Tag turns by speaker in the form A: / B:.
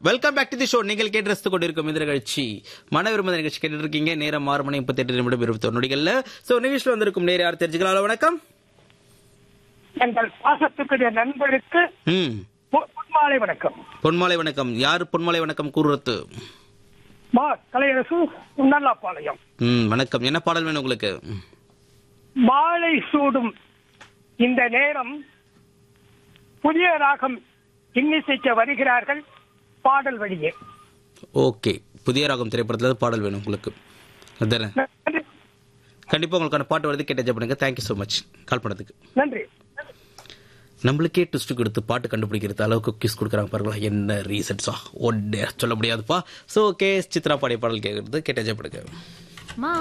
A: welcome back to the show நீங்கள் கேட்டு ரசித்து கொண்டிருக்கும் இந்த நிகழ்ச்சி மன விரும்ப நிகழ்ச்சி கேட்டு இருக்கீங்க நேரம் ஆறு மணி முப்பத்தி எட்டு நிமிடம் இருபத்தி நொடிகள்ல சோ நிகழ்ச்சியில் வந்திருக்கும் நேர யார் தெரிஞ்சுக்கலாம் ஹலோ, வணக்கம்
B: எங்கள் பாசத்துக்குரிய நண்பருக்கு
A: ம்
B: பொ- பொன்மாலை வணக்கம்
A: பொன்மாலை வணக்கம் யார் பொன்மாலை வணக்கம் கூறுறது
B: மா கலையரசு நல்லாப்பாளையம்
A: ம் வணக்கம் என்ன பாடல் வேணும் உங்களுக்கு
B: மாலை சூடும் இந்த நேரம் புதிய ராகம் இன்னிசைக்க வருகிறார்கள் பாடல் வழியே
A: ஓகே புதிய ராகம் திரைப்படத்துல இருந்து பாடல் வேணும் உங்களுக்கு அதானே
B: நன்றி
A: கண்டிப்பா உங்களுக்கான பாட்டு வருது கேட்ட பண்ணுங்க தேங்க்யூ ஸோ மச் கால் பண்ணதுக்கு
B: நன்றி
A: நம்மளுக்கே ட்விஸ்ட் கொடுத்து பாட்டு கண்டுபிடிக்கிறது அளவுக்கு கிஸ் கொடுக்குறாங்க பாருங்களா என்ன ரீசன்ஸா ஒன்னே சொல்ல முடியாதுப்பா ஸோ ஓகே சித்ரா பாடிய பாடல் கேட்கறது கேட்ட பண்ணுங்க
C: மா